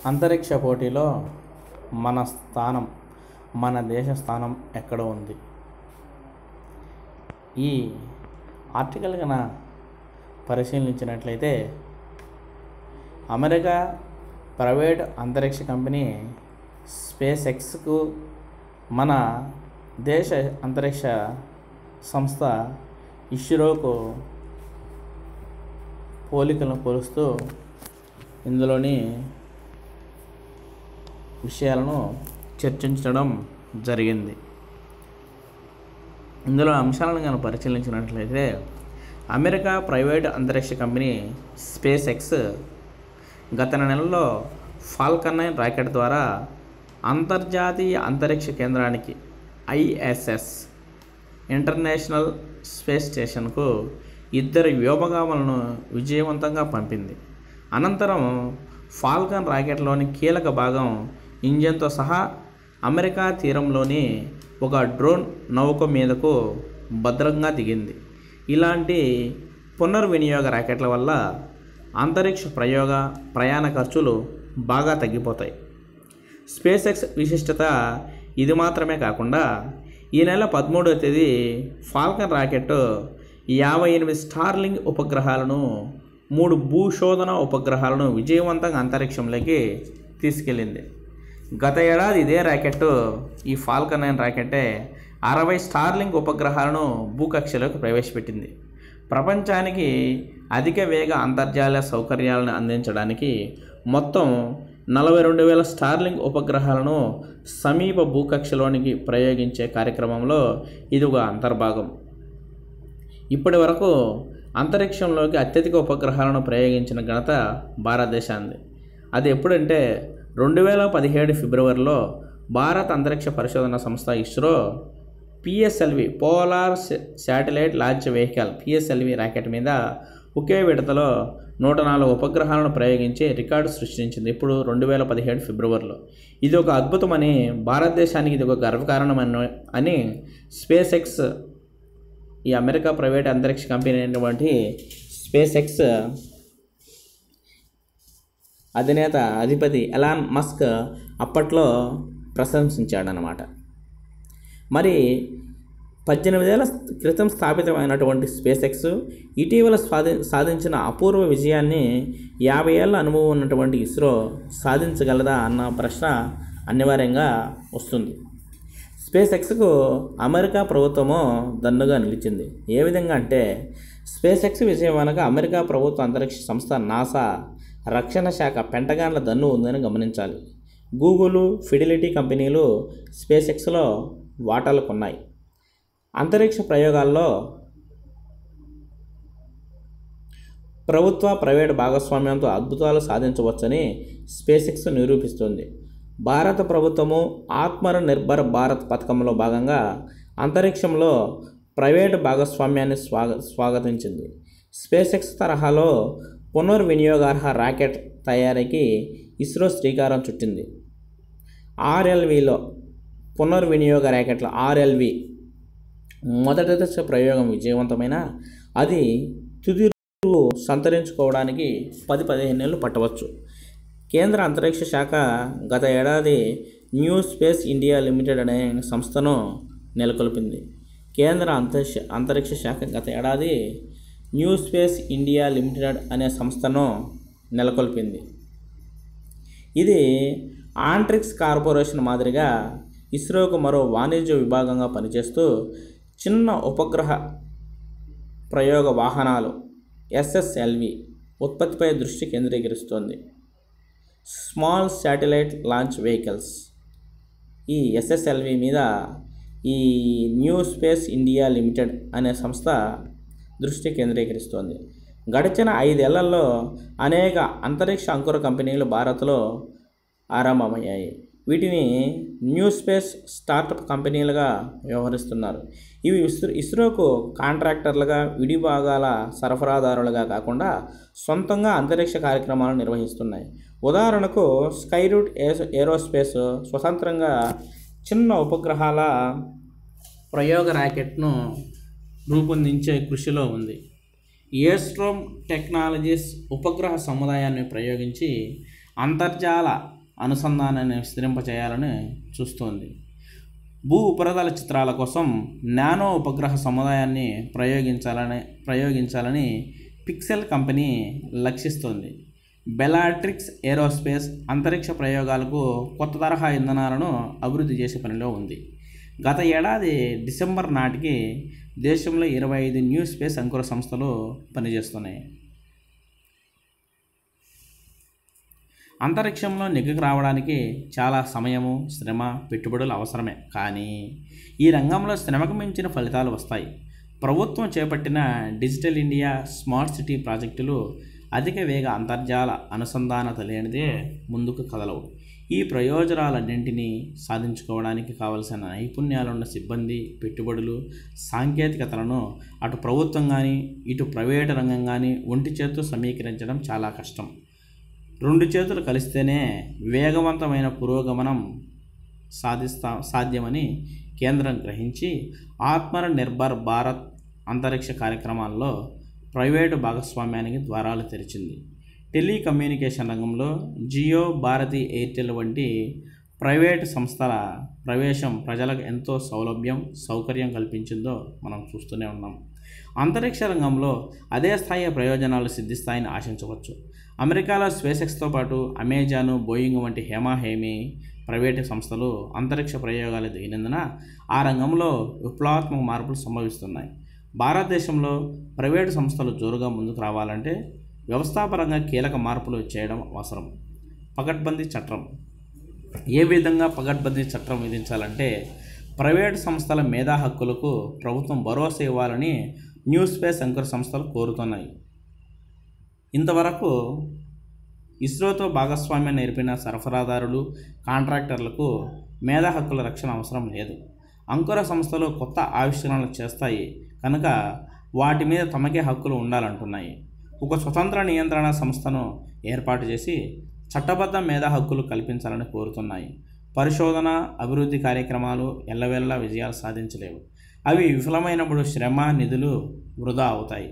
అంతరిక్ష పోటీలో మన స్థానం మన దేశ స్థానం ఎక్కడ ఉంది ఈ ఆర్టికల్ కన పరిశీలించినట్లయితే అమెరికా ప్రైవేట్ అంతరిక్ష కంపెనీ స్పేస్ ఎక్స్కు మన దేశ అంతరిక్ష సంస్థ ఇస్రోకు పోలికలను పోలుస్తూ ఇందులోని విషయాలను చర్చించడం జరిగింది ఇందులో అంశాలను కనుక పరిశీలించినట్లయితే అమెరికా ప్రైవేట్ అంతరిక్ష కంపెనీ స్పేస్ ఎక్స్ గత నెలలో ఫాల్కన్ నైన్ రాకెట్ ద్వారా అంతర్జాతీయ అంతరిక్ష కేంద్రానికి ఐఎస్ఎస్ ఇంటర్నేషనల్ స్పేస్ స్టేషన్కు ఇద్దరు వ్యోమగాములను విజయవంతంగా పంపింది అనంతరం ఫాల్కన్ రాకెట్లోని కీలక భాగం ఇంజన్తో సహా అమెరికా తీరంలోని ఒక డ్రోన్ నౌక మీదకు భద్రంగా దిగింది ఇలాంటి పునర్వినియోగ రాకెట్ల వల్ల అంతరిక్ష ప్రయోగ ప్రయాణ ఖర్చులు బాగా తగ్గిపోతాయి స్పేస్ ఎక్స్ విశిష్టత ఇది మాత్రమే కాకుండా ఈ నెల పదమూడవ తేదీ ఫాల్కన్ రాకెట్ యాభై ఎనిమిది స్టార్లింగ్ ఉపగ్రహాలను మూడు భూశోధన ఉపగ్రహాలను విజయవంతంగా అంతరిక్షంలోకి తీసుకెళ్ళింది గత ఏడాది ఇదే రాకెట్ ఈ ఫాల్కన్ నైన్ రాకెట్టే అరవై స్టార్లింగ్ ఉపగ్రహాలను భూకక్షలోకి ప్రవేశపెట్టింది ప్రపంచానికి అధిక వేగ అంతర్జాల సౌకర్యాలను అందించడానికి మొత్తం నలభై రెండు వేల స్టార్లింగ్ ఉపగ్రహాలను సమీప భూకక్షలోనికి ప్రయోగించే కార్యక్రమంలో ఇది ఒక అంతర్భాగం ఇప్పటి వరకు అంతరిక్షంలోకి అత్యధిక ఉపగ్రహాలను ప్రయోగించిన ఘనత భారతదేశానికి అది ఎప్పుడంటే రెండు వేల పదిహేడు ఫిబ్రవరిలో భారత్ అంతరిక్ష పరిశోధన సంస్థ ISRO PSLV polar satellite launch vehicle PSLV rocket మీద ఒకే విడతలో నూట నాలుగు ఉపగ్రహాలను ప్రయోగించి రికార్డు సృష్టించింది ఇప్పుడు రెండు వేల పదిహేడు ఫిబ్రవరిలో ఇది ఒక అద్భుతమని భారతదేశానికి ఇది ఒక గర్వకారణమని అని స్పేస్ ఎక్స్ ఈ అమెరికా ప్రైవేట్ అంతరిక్ష కంపెనీ అయినటువంటి స్పేస్ ఎక్స్ అధినేత అధిపతి ఎలాన్ మస్క్ అప్పట్లో ప్రశంసించాడనమాట మరి పద్దెనిమిదేళ్ల క్రితం స్థాపితమైనటువంటి స్పేస్ ఎక్స్ ఇటీవల సాధి సాధించిన అపూర్వ విజయాన్ని యాభై ఏళ్ళ అనుభవం ఉన్నటువంటి ఇస్రో సాధించగలదా అన్న ప్రశ్న అనివార్యంగా వస్తుంది స్పేస్ ఎక్స్కు అమెరికా ప్రభుత్వము దన్నుగా నిలిచింది ఏ విధంగా అంటే స్పేస్ ఎక్స్ విజయం వెనక అమెరికా ప్రభుత్వ అంతరిక్ష సంస్థ నాసా రక్షణ శాఖ పెంటగాన్ల దన్ను ఉందని గమనించాలి గూగుల్ ఫిడిలిటీ కంపెనీలు స్పేస్ ఎక్స్లో వాటాలు కొన్నాయి అంతరిక్ష ప్రయోగాల్లో ప్రభుత్వ ప్రైవేట్ భాగస్వామ్యంతో అద్భుతాలు సాధించవచ్చని స్పేస్ ఎక్స్ నిరూపిస్తుంది భారత ప్రభుత్వము ఆత్మ నిర్భర్ భారత్ పథకంలో భాగంగా అంతరిక్షంలో ప్రైవేటు భాగస్వామ్యాన్ని స్వాగ స్వాగతించింది స్పేస్ ఎక్స్ తరహాలో పునర్వినియోగార్హ రాకెట్ తయారీకి ఇస్రో శ్రీకారం చుట్టింది ఆర్ఎల్విలో పునర్వినియోగ రాకెట్ల ఆర్ఎల్వి మొదటి దశ ప్రయోగం విజయవంతమైన అది తుది రూపు సంతరించుకోవడానికి పది పదిహేను నెలలు పట్టవచ్చు కేంద్ర అంతరిక్ష శాఖ గత ఏడాది న్యూ స్పేస్ ఇండియా లిమిటెడ్ అనే సంస్థను నెలకొల్పింది కేంద్ర అంతరిక్ష అంతరిక్ష శాఖ గత ఏడాది న్యూ స్పేస్ ఇండియా లిమిటెడ్ అనే సంస్థను నెలకొల్పింది ఇది ఆంట్రిక్స్ కార్పొరేషన్ మాదిరిగా ఇస్రోకు మరో వాణిజ్య విభాగంగా పనిచేస్తూ చిన్న ఉపగ్రహ ప్రయోగ వాహనాలు ఎస్ఎస్ఎల్వి ఉత్పత్తిపై దృష్టి కేంద్రీకరిస్తోంది స్మాల్ శాటిలైట్ లాంచ్ వెహికల్స్ ఈ ఎస్ఎస్ఎల్వి మీద ఈ న్యూ స్పేస్ ఇండియా లిమిటెడ్ అనే సంస్థ దృష్టి కేంద్రీకరిస్తోంది గడిచిన ఐదేళ్లలో అనేక అంతరిక్ష అంకుర కంపెనీలు భారత్లో ఆరంభమయ్యాయి వీటిని న్యూ స్పేస్ స్టార్టప్ కంపెనీలుగా వ్యవహరిస్తున్నారు ఇవి ఇస్రో ఇస్రోకు కాంట్రాక్టర్లుగా విడిభాగాల సరఫరాదారులుగా కాకుండా సొంతంగా అంతరిక్ష కార్యక్రమాలను నిర్వహిస్తున్నాయి ఉదాహరణకు స్కైరూట్ ఏరోస్పేస్ స్వతంత్రంగా చిన్న ఉపగ్రహాల ప్రయోగ రాకెట్ను రూపొందించే కృషిలో ఉంది ఏస్ట్రోమ్ టెక్నాలజీస్ ఉపగ్రహ సముదాయాన్ని ప్రయోగించి అంతర్జాల అనుసంధానాన్ని విస్తరింపచేయాలని చూస్తోంది భూ ఉపరితల చిత్రాల కోసం నానో ఉపగ్రహ సముదాయాన్ని ప్రయోగించాలని ప్రయోగించాలని పిక్సెల్ కంపెనీ లక్షిస్తోంది బెలాట్రిక్స్ ఏరోస్పేస్ అంతరిక్ష ప్రయోగాలకు కొత్త తరహా ఇంధనాలను అభివృద్ధి చేసే పనిలో ఉంది గత ఏడాది డిసెంబర్ నాటికి దేశంలో ఇరవై ఐదు న్యూ స్పేస్ అంకుర సంస్థలు పనిచేస్తున్నాయి అంతరిక్షంలో నెగ్గుకు రావడానికి చాలా సమయము శ్రమ పెట్టుబడులు అవసరమే కానీ ఈ రంగంలో శ్రమకు మించిన ఫలితాలు వస్తాయి ప్రభుత్వం చేపట్టిన డిజిటల్ ఇండియా స్మార్ట్ సిటీ ప్రాజెక్టులు అధిక వేగ అంతర్జాల అనుసంధానత లేనిదే ముందుకు కదలవు ఈ ప్రయోజనాలన్నింటినీ సాధించుకోవడానికి కావలసిన నైపుణ్యాలున్న సిబ్బంది పెట్టుబడులు సాంకేతికతలను అటు ప్రభుత్వం కానీ ఇటు ప్రైవేటు రంగం కానీ ఒంటి చేత్తో సమీకరించడం చాలా కష్టం రెండు చేతులు కలిస్తేనే వేగవంతమైన పురోగమనం సాధిస్తా సాధ్యమని కేంద్రం గ్రహించి ఆత్మ నిర్భర్ భారత్ అంతరిక్ష కార్యక్రమాల్లో ప్రైవేటు భాగస్వామ్యానికి ద్వారాలు తెరిచింది టెలికమ్యూనికేషన్ రంగంలో జియో భారతి ఎయిర్టెల్ వంటి ప్రైవేటు సంస్థల ప్రవేశం ప్రజలకు ఎంతో సౌలభ్యం సౌకర్యం కల్పించిందో మనం చూస్తూనే ఉన్నాం అంతరిక్ష రంగంలో అదే స్థాయి ప్రయోజనాలు సిద్ధిస్తాయని ఆశించవచ్చు అమెరికాలో స్పేస్ ఎక్స్తో పాటు అమెజాన్ బోయింగ్ వంటి హేమాహేమి ప్రైవేటు సంస్థలు అంతరిక్ష ప్రయోగాలు దిగినందున ఆ రంగంలో విప్లవాత్మక మార్పులు సంభవిస్తున్నాయి భారతదేశంలో ప్రైవేటు సంస్థలు జోరుగా ముందుకు రావాలంటే వ్యవస్థాపరంగా కీలక మార్పులు చేయడం అవసరం పకడ్బందీ చట్టం ఏ విధంగా పకడ్బందీ చట్టం విధించాలంటే ప్రైవేటు సంస్థల మేధా హక్కులకు ప్రభుత్వం భరోసా ఇవ్వాలని న్యూ స్పేస్ అంకుర సంస్థలు కోరుతున్నాయి ఇంతవరకు ఇస్రోతో భాగస్వామ్యం నేర్పిన సరఫరాదారులు కాంట్రాక్టర్లకు మేధా హక్కుల రక్షణ అవసరం లేదు అంకుర సంస్థలు కొత్త ఆవిష్కరణలు చేస్తాయి కనుక వాటి మీద తమకే హక్కులు ఉండాలంటున్నాయి ఒక స్వతంత్ర నియంత్రణ సంస్థను ఏర్పాటు చేసి చట్టబద్ధ మేధా హక్కులు కల్పించాలని కోరుతున్నాయి పరిశోధన అభివృద్ధి కార్యక్రమాలు ఎల్లవెల్లా విజయాలు సాధించలేవు అవి విఫలమైనప్పుడు శ్రమ నిధులు వృధా అవుతాయి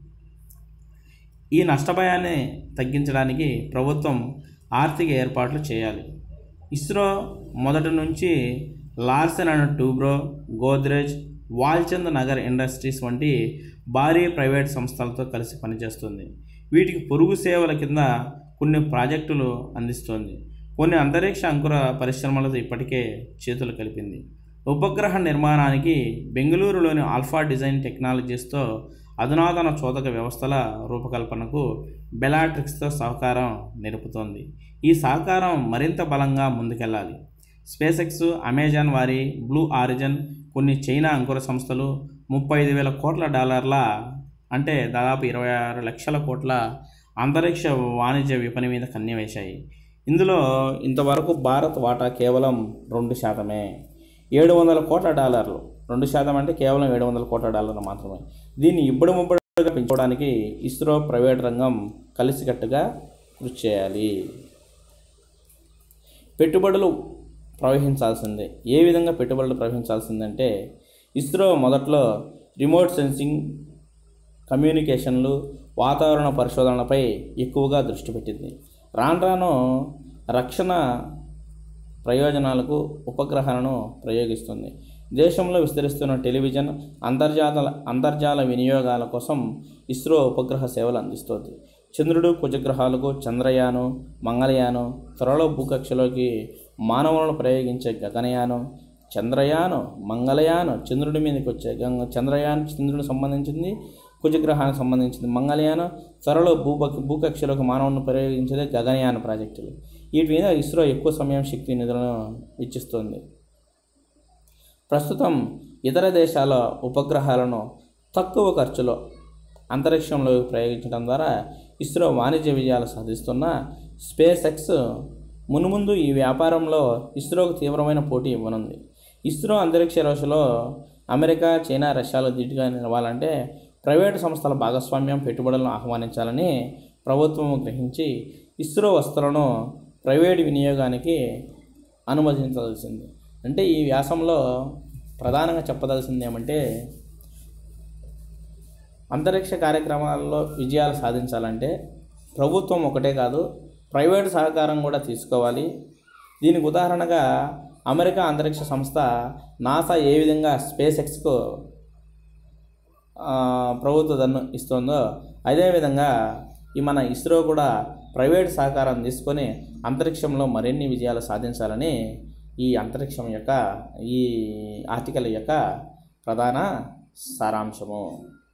ఈ నష్టభయాన్ని తగ్గించడానికి ప్రభుత్వం ఆర్థిక ఏర్పాట్లు చేయాలి ఇస్రో మొదటి నుంచి లార్సెన్ అండ్ టూబ్రో గోద్రేజ్ వాల్చంద్ నగర్ ఇండస్ట్రీస్ వంటి భారీ ప్రైవేట్ సంస్థలతో కలిసి పనిచేస్తుంది వీటికి పొరుగు సేవల కింద కొన్ని ప్రాజెక్టులు అందిస్తోంది కొన్ని అంతరిక్ష అంకుర పరిశ్రమలతో ఇప్పటికే చేతులు కలిపింది ఉపగ్రహ నిర్మాణానికి బెంగళూరులోని ఆల్ఫా డిజైన్ టెక్నాలజీస్తో అధునాతన చోదక వ్యవస్థల రూపకల్పనకు బెలాట్రిక్స్తో సహకారం నిలుపుతోంది ఈ సహకారం మరింత బలంగా ముందుకెళ్ళాలి స్పేస్ ఎక్స్ అమెజాన్ వారి బ్లూ ఆరిజన్ కొన్ని చైనా అంకుర సంస్థలు ముప్పై ఐదు వేల కోట్ల డాలర్ల అంటే దాదాపు ఇరవై ఆరు లక్షల కోట్ల అంతరిక్ష వాణిజ్య విపణి మీద కన్యవేశాయి ఇందులో ఇంతవరకు భారత్ వాటా కేవలం రెండు శాతమే ఏడు వందల కోట్ల డాలర్లు రెండు శాతం అంటే కేవలం ఏడు వందల కోట్ల డాలర్లు మాత్రమే దీన్ని ఇబ్బడి ముబ్బడిగా పెంచుకోవడానికి ఇస్రో ప్రైవేట్ రంగం కలిసికట్టుగా కృషి చేయాలి పెట్టుబడులు ప్రవహించాల్సిందే ఏ విధంగా పెట్టుబడులు ప్రవహించాల్సిందంటే ఇస్రో మొదట్లో రిమోట్ సెన్సింగ్ కమ్యూనికేషన్లు వాతావరణ పరిశోధనలపై ఎక్కువగా దృష్టి పెట్టింది రాను రాను రక్షణ ప్రయోజనాలకు ఉపగ్రహాలను ప్రయోగిస్తుంది దేశంలో విస్తరిస్తున్న టెలివిజన్ అంతర్జాల అంతర్జాల వినియోగాల కోసం ఇస్రో ఉపగ్రహ సేవలు అందిస్తోంది చంద్రుడు కుజగ్రహాలకు చంద్రయాను మంగళయాను త్వరలో భూకక్షలోకి మానవులను ప్రయోగించే గగనయాను చంద్రయాను మంగళయాను చంద్రుడి మీదకి వచ్చే గంగ చంద్రయాన్ చంద్రుడికి సంబంధించింది కుజగ్రహానికి సంబంధించింది మంగళయాను త్వరలో భూ భూకక్షలోకి మానవులను ప్రయోగించేదే గగనయాన ప్రాజెక్టులు వీటి మీద ఇస్రో ఎక్కువ సమయం శక్తి నిధులను వెచ్చిస్తోంది ప్రస్తుతం ఇతర దేశాల ఉపగ్రహాలను తక్కువ ఖర్చులో అంతరిక్షంలో ప్రయోగించడం ద్వారా ఇస్రో వాణిజ్య విజయాలు సాధిస్తున్న స్పేస్ ఎక్స్ మునుముందు ఈ వ్యాపారంలో ఇస్రోకు తీవ్రమైన పోటీ ఇవ్వనుంది ఇస్రో అంతరిక్ష రోజులో అమెరికా చైనా రష్యాలో ధీటుగా నిలవాలంటే ప్రైవేటు సంస్థల భాగస్వామ్యం పెట్టుబడులను ఆహ్వానించాలని ప్రభుత్వం గ్రహించి ఇస్రో వస్తువులను ప్రైవేటు వినియోగానికి అనుమతించాల్సింది అంటే ఈ వ్యాసంలో ప్రధానంగా చెప్పదలసింది ఏమంటే అంతరిక్ష కార్యక్రమాల్లో విజయాలు సాధించాలంటే ప్రభుత్వం ఒకటే కాదు ప్రైవేటు సహకారం కూడా తీసుకోవాలి దీనికి ఉదాహరణగా అమెరికా అంతరిక్ష సంస్థ నాసా ఏ విధంగా స్పేస్ ఎక్స్కు ఆ, ప్రభుత్వ దన్ను ఇస్తుందో అదేవిధంగా ఈ మన ఇస్రో కూడా ప్రైవేట్ సహకారం తీసుకొని అంతరిక్షంలో మరిన్ని విజయాలు సాధించాలని ఈ అంతరిక్షం యొక్క ఈ ఆర్టికల్ యొక్క ప్రధాన సారాంశము